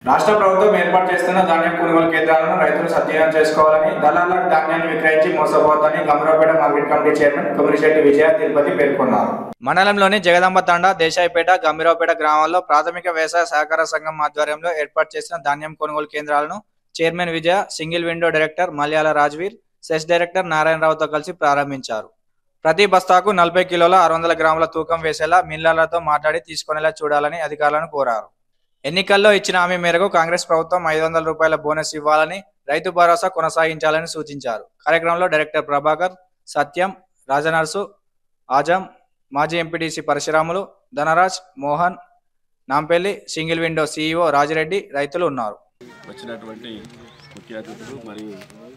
రాష్ట్ర ప్రభుత్వం ఏర్పాటు చేస్తున్న ధాన్యం కొనుగోలు కేంద్రాలను రైతులు సద్వినియోగం చేసుకోవాలని దళాలకు ధాన్యాన్ని విక్రయించి మోసపోవద్దని Gamarapet market committee chairman Komirishetty Vijaya Tirupati పేర్కొన్నారు మండలంలోని జగదంబ తండా దేశాయిపేట గంభీరావుపేట గ్రామాల్లో ప్రాథమిక వ్యవసాయ సహకార సంఘం ఆధ్వర్యంలో ఏర్పాటు చేసిన ధాన్యం కొనుగోలు కేంద్రాలను chairman Vijaya single window director మలయాళ రాజ్వీర్ సెస్ డైరెక్టర్ నారాయణరావుతో కలిసి ప్రారంభించారు ప్రతి బస్తాకు నలభై కిలోల ఆరు వందల గ్రాముల తూకం వేసేలా మిల్లర్లతో మాట్లాడి తీసుకునేలా చూడాలని అధికారులను కోరారు ఎన్నికల్లో ఇచ్చిన హామీ మేరకు కాంగ్రెస్ ప్రభుత్వం ఐదు వందల రూపాయల బోనస్ ఇవ్వాలని రైతు భరోసా కొనసాగించాలని సూచించారు కార్యక్రమంలో డైరెక్టర్ ప్రభాకర్ సత్యం రాజనర్సు ఆజం మాజీ MPTC Parasuramulu Dhanraj Mohan Nampally single window CEO Rajireddy రైతులు ఉన్నారు వచ్చినటువంటి ముఖ్య అతిథులు మరియు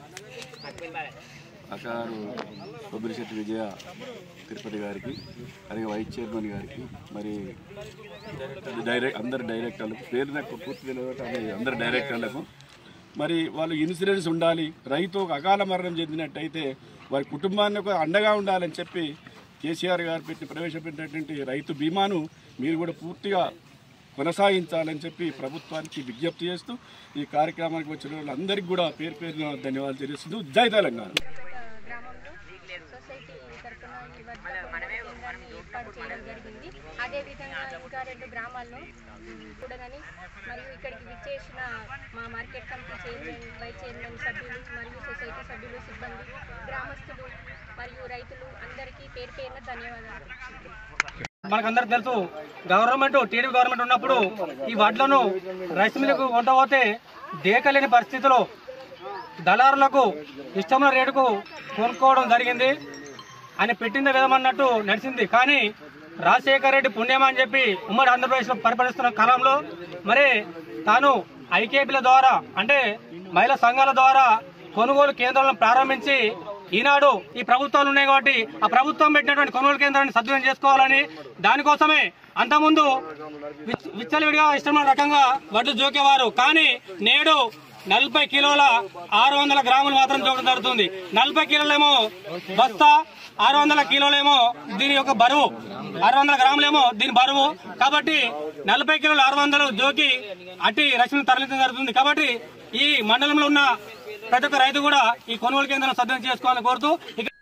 అకారు కొబ్బరిశెట్టి విజయ తిరుపతి గారికి అలాగే వైస్ చైర్మన్ గారికి మరి డైరెక్ట్ అందరు డైరెక్టర్లకు పేరు నాకు పూర్తి తెలియదు కానీ అందరు డైరెక్టర్లకు మరి వాళ్ళు ఇన్సూరెన్స్ ఉండాలి రైతు ఒక అకాల మరణం చెందినట్టయితే వారి కుటుంబాన్ని ఒక అండగా ఉండాలని చెప్పి కేసీఆర్ గారు పెట్టి ప్రవేశపెట్టినటువంటి రైతు బీమాను మీరు కూడా పూర్తిగా కొనసాగించాలని చెప్పి ప్రభుత్వానికి విజ్ఞప్తి చేస్తూ ఈ కార్యక్రమానికి వచ్చిన వాళ్ళందరికీ కూడా పేరు పేరున ధన్యవాదాలు తెలియజేస్తూ జై తెలంగాణ గ్రామంలో సొసైటీ తరఫున ఈ వద్ద కేంద్రాన్ని ఏర్పాటు చేయడం జరిగింది అదేవిధంగా ఇంకా రెండు గ్రామాల్లో కూడనని మరియు ఇక్కడికి విచ్చేసిన మా market committee chairman vice chairman సభ్యులు మరియు సొసైటీ సభ్యులు సిబ్బంది గ్రామస్తులు మరియు రైతులు అందరికీ పేరు పేరున ధన్యవాదాలు మనకందరికి తెలుసు గవర్నమెంట్ టీడీపీ గవర్నమెంట్ ఉన్నప్పుడు ఈ వడ్లను రైస్ మిల్లుకు కొంటపోతే దేకలేని పరిస్థితిలో దళారులకు ఇష్టమైన రేటుకు కొనుక్కోవడం జరిగింది ఆయన పెట్టిందే విధమన్నట్టు నడిచింది కానీ రాజశేఖర రెడ్డి పుణ్యమా అని చెప్పి ఉమ్మడి ఆంధ్రప్రదేశ్లో పరిపాలిస్తున్న కాలంలో మరి తాను ఐకేపీల ద్వారా అంటే మహిళా సంఘాల ద్వారా కొనుగోలు కేంద్రాలను ప్రారంభించి ఈనాడు ఈ ప్రభుత్వాలు ఉన్నాయి కాబట్టి ఆ ప్రభుత్వం పెట్టినటువంటి కొనుగోలు కేంద్రాన్ని సద్వినియోగం చేసుకోవాలని దానికోసమే అంతకుముందు విచ్- విచ్చలవిడిగా ఇష్టమైన రకంగా వడ్లు జోకేవారు కానీ నేడు నలభై కిలోల ఆరు వందల గ్రాములు మాత్రం జోకడం జరుగుతుంది నలభై కిలోలేమో బస్తా ఆరు వందల కిలోలేమో దీని యొక్క బరువు ఆరు వందల గ్రాములేమో దీని బరువు కాబట్టి నలభై కిలోలు ఆరు వందలు జోకి అట్టి రక్షణ తరలించడం జరుగుతుంది కాబట్టి ఈ మండలంలో ఉన్న ప్రతి ఒక్క రైతు కూడా ఈ కొనుగోలు కేంద్రం సద్వినియోగం చేసుకోవాలని కోరుతూ ఇక